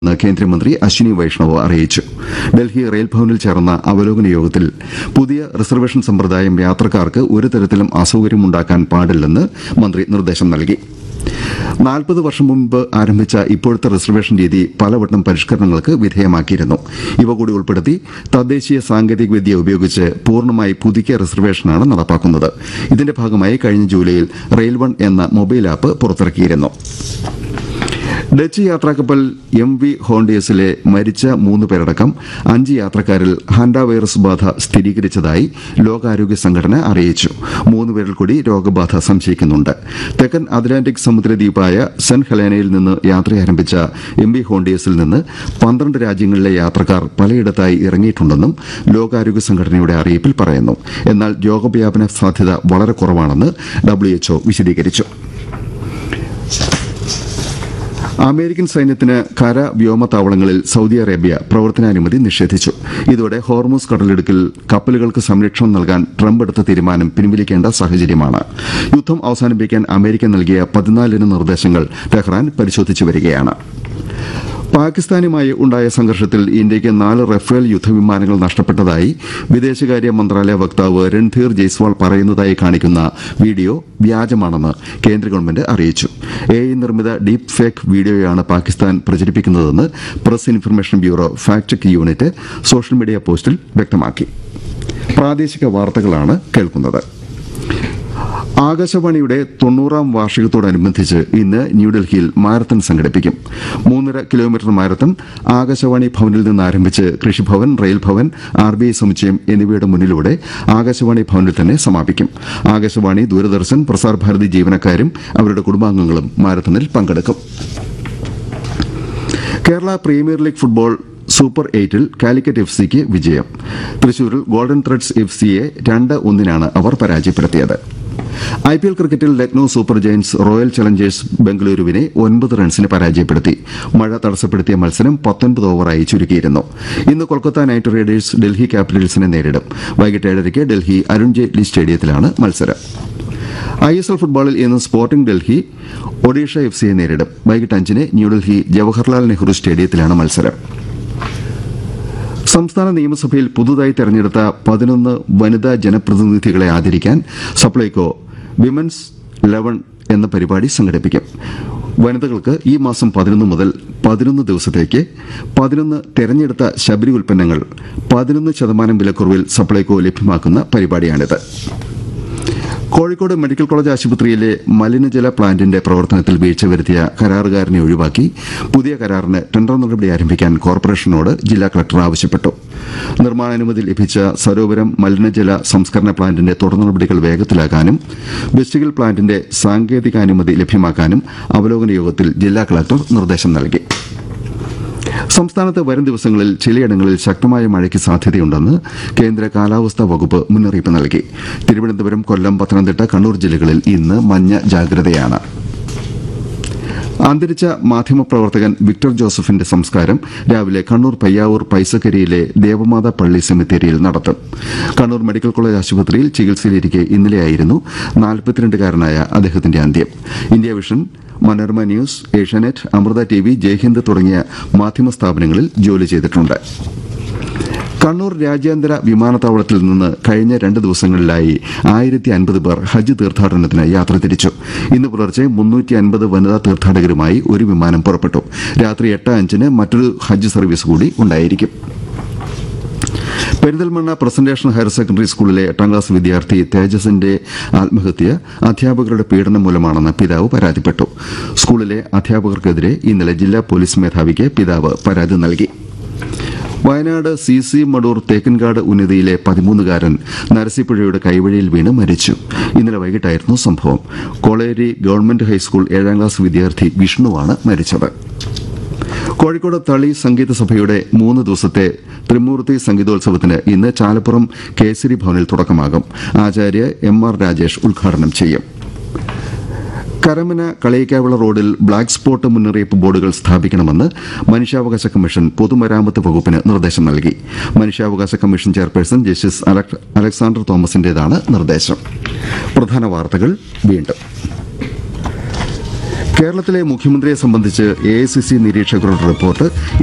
എന്ന് കേന്ദ്രമന്ത്രി അശ്വിനി വൈഷ്ണവ് അറിയിച്ചു ഡൽഹി റെയിൽ ഭവനിൽ ചേർന്ന അവലോകന യോഗത്തിൽ പുതിയ റിസർവേഷൻ സമ്പ്രദായം യാത്രക്കാർക്ക് ഒരു തരത്തിലും അസൌകര്യമുണ്ടാക്കാൻ പാടില്ലെന്ന് മന്ത്രി നിർദ്ദേശം നൽകി നാൽപ്പത് വർഷം മുമ്പ് ആരംഭിച്ച ഇപ്പോഴത്തെ റിസർവേഷൻ രീതി പലവട്ടം പരിഷ്കരണങ്ങൾക്ക് വിധേയമാക്കിയിരുന്നു ഇവ കൂടി ഉൾപ്പെടുത്തി തദ്ദേശീയ സാങ്കേതിക വിദ്യ ഉപയോഗിച്ച് പൂർണ്ണമായി പുതുക്കിയ റിസർവേഷനാണ് നടപ്പാക്കുന്നത് ഇതിന്റെ ഭാഗമായി കഴിഞ്ഞ ജൂലൈയിൽ റെയിൽ വൺ എന്ന മൊബൈൽ ആപ്പ് പുറത്തിറക്കിയിരുന്നു ഡച്ച് യാത്രാക്കപ്പൽ എം വി ഹോണ്ടിയസിലെ മരിച്ച മൂന്ന് പേരടക്കം അഞ്ച് യാത്രക്കാരിൽ ഹാൻഡ വൈറസ് ബാധ സ്ഥിരീകരിച്ചതായി ലോകാരോഗ്യ സംഘടന അറിയിച്ചു മൂന്ന് പേരിൽ കൂടി രോഗബാധ സംശയിക്കുന്നുണ്ട് തെക്കൻ അറ്റ്ലാന്റിക് സമുദ്രദ്വീപായ സെന്റ് ഹെലേനയിൽ നിന്ന് യാത്രയാരംഭിച്ച എം വി ഹോണ്ടിയസിൽ നിന്ന് പന്ത്രണ്ട് രാജ്യങ്ങളിലെ യാത്രക്കാർ പലയിടത്തായി ഇറങ്ങിയിട്ടുണ്ടെന്നും ലോകാരോഗ്യ സംഘടനയുടെ അറിയിപ്പിൽ പറയുന്നു എന്നാൽ രോഗവ്യാപന സാധ്യത വളരെ കുറവാണെന്ന് ഡബ്ല്യുഎച്ച്ഒ വിശദീകരിച്ചു അമേരിക്കൻ സൈന്യത്തിന് കര വ്യോമ താവളങ്ങളിൽ സൌദി അറേബ്യ പ്രവർത്തനാനുമതി നിഷേധിച്ചു ഇതോടെ ഹോർമൂസ് കടലിടുക്കിൽ കപ്പലുകൾക്ക് സംരക്ഷണം നൽകാൻ ട്രംപ് എടുത്ത തീരുമാനം പിൻവലിക്കേണ്ട സാഹചര്യമാണ് യുദ്ധം അവസാനിപ്പിക്കാൻ അമേരിക്ക നൽകിയ പതിനാലിന് നിർദ്ദേശങ്ങൾ ടെഹ്റാൻ പരിശോധിച്ചു വരികയാണ് പാകിസ്ഥാനുമായി ഉണ്ടായ സംഘർഷത്തിൽ ഇന്ത്യയ്ക്ക് നാല് റഫേൽ യുദ്ധവിമാനങ്ങൾ നഷ്ടപ്പെട്ടതായി വിദേശകാര്യ മന്ത്രാലയ വക്താവ് രൺധീർ ജയ്സ്വാൾ പറയുന്നതായി കാണിക്കുന്ന വീഡിയോ വ്യാജമാണെന്ന് കേന്ദ്ര ഗവൺമെന്റ് അറിയിച്ചു എ നിർമ്മിത ഡീപ് ഫേക്ക് വീഡിയോയാണ് പാകിസ്ഥാൻ പ്രചരിപ്പിക്കുന്നതെന്ന് press information bureau fact check unit social media പോസ്റ്റിൽ വ്യക്തമാക്കി പ്രാദേശിക വാർത്തകളാണ് കേൾക്കുന്നത് ആകാശവാണിയുടെ തൊണ്ണൂറാം വാർഷികത്തോടനുബന്ധിച്ച് ഇന്ന് ന്യൂഡൽഹിയിൽ മാരത്തൺ സംഘടിപ്പിക്കും മൂന്നര കിലോമീറ്റർ മാരത്തൺ ആകാശവാണി ഭവനിൽ നിന്ന് ആരംഭിച്ച് Krishi Bhavan rail Bhavan R B I സമുച്ചയം എന്നിവയുടെ മുന്നിലൂടെ ആകാശവാണി ഭവനിൽ തന്നെ സമാപിക്കും ആകാശവാണി ദൂരദർശൻ പ്രസാർ ഭാരതി ജീവനക്കാരും അവരുടെ കുടുംബാംഗങ്ങളും മാരത്തണിൽ പങ്കെടുക്കും Kerala premier league football super എയ്റ്റിൽ കാലിക്കറ്റ് എഫ് സിക്ക് വിജയം തൃശൂരിൽ ഗോൾഡൻ ത്രെഡ്സ് എഫ് സിയെ രണ്ട് ഒന്നിനാണ് അവർ പരാജയപ്പെടുത്തിയത് ഐ പി എൽ ക്രിക്കറ്റിൽ Lucknow super giants royal challengers ബംഗളൂരുവിനെ ഒൻപത് റൺസിന് പരാജയപ്പെടുത്തി മഴ തടസ്സപ്പെടുത്തിയ മത്സരം പത്തൊൻപത് ഓവറായി ചുരുക്കിയിരുന്നു ഇന്ന് കൊൽക്കത്ത നൈറ്റ് റൈഡേഴ്സ് ഡൽഹി ക്യാപിറ്റൽസിനെ നേരിടും വൈകിട്ട് ഏഴരയ്ക്ക് ഡൽഹി അരുൺ ജെയ്റ്റ്ലി സ്റ്റേഡിയത്തിലാണ് മത്സരം ഐ എസ് എൽ ഫുട്ബോളിൽ ഇന്ന് സ്പോർട്ടിംഗ് ഡൽഹി ഒഡീഷ എഫ് സിയെ നേരിടും വൈകിട്ട് അഞ്ചിന് ന്യൂഡൽഹി ജവഹർലാൽ നെഹ്റു സ്റ്റേഡിയത്തിലാണ് മത്സരം സംസ്ഥാന നിയമസഭയിൽ പുതുതായി തെരഞ്ഞെടുത്ത പതിനൊന്ന് വനിതാ ജനപ്രതിനിധികളെ ആദരിക്കാൻ സപ്ലൈകോ വിമൻസ് ലെവൻ എന്ന പരിപാടി സംഘടിപ്പിക്കും വനിതകൾക്ക് ഈ മാസം പതിനൊന്ന് മുതൽ പതിനൊന്ന് ദിവസത്തേക്ക് പതിനൊന്ന് തെരഞ്ഞെടുത്ത ശബരി ഉൽപ്പന്നങ്ങൾ പതിനൊന്ന് ശതമാനം വിലക്കുറവിൽ സപ്ലൈകോ ലഭ്യമാക്കുന്ന പരിപാടിയാണിത് കോഴിക്കോട് മെഡിക്കൽ കോളേജ് ആശുപത്രിയിലെ മലിനജല പ്ലാന്റിന്റെ പ്രവർത്തനത്തിൽ വീഴ്ച വരുത്തിയ കരാറുകാരനെ ഒഴിവാക്കി പുതിയ കരാറിന് ടെൻഡർ നടപടി ആരംഭിക്കാൻ കോർപ്പറേഷനോട് ജില്ലാ കളക്ടർ ആവശ്യപ്പെട്ടു നിർമ്മാണാനുമതി ലഭിച്ച സരോവരം മലിനജല സംസ്കരണ പ്ലാന്റിന്റെ തുടർ നടപടികൾ വേഗത്തിലാക്കാനും വെസ്റ്റിഗൽ പ്ലാന്റിന്റെ സാങ്കേതികാനുമതി ലഭ്യമാക്കാനും അവലോകന യോഗത്തിൽ ജില്ലാ കളക്ടർ നിർദ്ദേശം നൽകി സംസ്ഥാനത്ത് വരും ദിവസങ്ങളിൽ ചിലയിടങ്ങളിൽ ശക്തമായ മഴയ്ക്ക് സാധ്യതയുണ്ടെന്ന് കേന്ദ്ര കാലാവസ്ഥാ വകുപ്പ് മുന്നറിയിപ്പ് നൽകി തിരുവനന്തപുരം കൊല്ലം പത്തനംതിട്ട കണ്ണൂർ ജില്ലകളിൽ ഇന്ന് മഞ്ഞ ജാഗ്രതയാണ് അന്തരിച്ച മാധ്യമപ്രവർത്തകൻ വിക്ടർ ജോസഫിന്റെ സംസ്കാരം രാവിലെ കണ്ണൂർ പയ്യാവൂർ പൈസക്കരിയിലെ ദേവമാത പള്ളി സെമിത്തേരിയിൽ നടത്തും കണ്ണൂർ മെഡിക്കൽ കോളേജ് ആശുപത്രിയിൽ ചികിത്സയിലിരിക്കെ ഇന്നലെയായിരുന്നു നാൽപ്പത്തിരണ്ടുകാരനായ അദ്ദേഹത്തിന്റെ അന്ത്യം India Vision Manorama news Asianet Amrita T V Jaihind തുടങ്ങിയ മാധ്യമ സ്ഥാപനങ്ങളിൽ ജോലി ചെയ്തിട്ടുണ്ട് കണ്ണൂർ രാജ്യാന്തര വിമാനത്താവളത്തിൽ നിന്ന് കഴിഞ്ഞ രണ്ട് ദിവസങ്ങളിലായി ആയിരത്തി അൻപത് പേർ ഹജ്ജ് തീർത്ഥാടനത്തിന് യാത്ര തിരിച്ചു ഇന്ന് പുലർച്ചെ മുന്നൂറ്റി അൻപത് വനിതാ തീർത്ഥാടകരുമായി ഒരു വിമാനം പുറപ്പെട്ടു രാത്രി എട്ട് അഞ്ചിന് മറ്റൊരു ഹജ്ജ് സർവീസ് കൂടി ഉണ്ടായിരിക്കും പെരിന്തൽമണ്ണ പ്രസന്റേഷൻ ഹയർ സെക്കൻഡറി സ്കൂളിലെ എട്ടാം ക്ലാസ് വിദ്യാർത്ഥി തേജസിന്റെ ആത്മഹത്യ അധ്യാപകരുടെ പീഡനം മൂലമാണെന്ന് പിതാവ് പരാതിപ്പെട്ടു സ്കൂളിലെ അധ്യാപകർക്കെതിരെ ഇന്നലെ ജില്ലാ പോലീസ് മേധാവിക്ക് പിതാവ് പരാതി നൽകി വയനാട് സി സി മടൂർ തേക്കൻകാട് ഉന്നതിയിലെ പതിമൂന്നുകാരൻ നരസിപ്പുഴയുടെ കൈവഴിയിൽ വീണ് മരിച്ചു ഇന്നലെ വൈകിട്ടായിരുന്നു സംഭവം കോളേരി ഗവൺമെന്റ് ഹൈസ്കൂൾ ഏഴാം ക്ലാസ് വിദ്യാർത്ഥി വിഷ്ണുവാണ് മരിച്ചത് കോഴിക്കോട് തളി സംഗീത സഭയുടെ മൂന്ന് ദിവസത്തെ ത്രിമൂർത്തി സംഗീതോത്സവത്തിന് ഇന്ന് ചാലപ്പുറം കേസരി ഭവനിൽ തുടക്കമാകും ആചാര്യ എം ആർ രാജേഷ് ഉദ്ഘാടനം ചെയ്യും കരമന കളയിക്കാവിള റോഡിൽ ബ്ലാക്ക് സ്പോട്ട് മുന്നറിയിപ്പ് ബോർഡുകൾ സ്ഥാപിക്കണമെന്ന് മനുഷ്യാവകാശ കമ്മീഷൻ പൊതുമരാമത്ത് വകുപ്പിന് നിർദ്ദേശം നൽകി മനുഷ്യാവകാശ കമ്മീഷൻ ചെയർപേഴ്സൺ ജസ്റ്റിസ് അലക്- അലക്സാണ്ടർ തോമസിന്റേതാണ് നിർദ്ദേശം പ്രധാന വാർത്തകൾ വീണ്ടും കേരളത്തിലെ മുഖ്യമന്ത്രിയെ സംബന്ധിച്ച് എ ഐ സി സി നിരീക്ഷകരുടെ റിപ്പോർട്ട്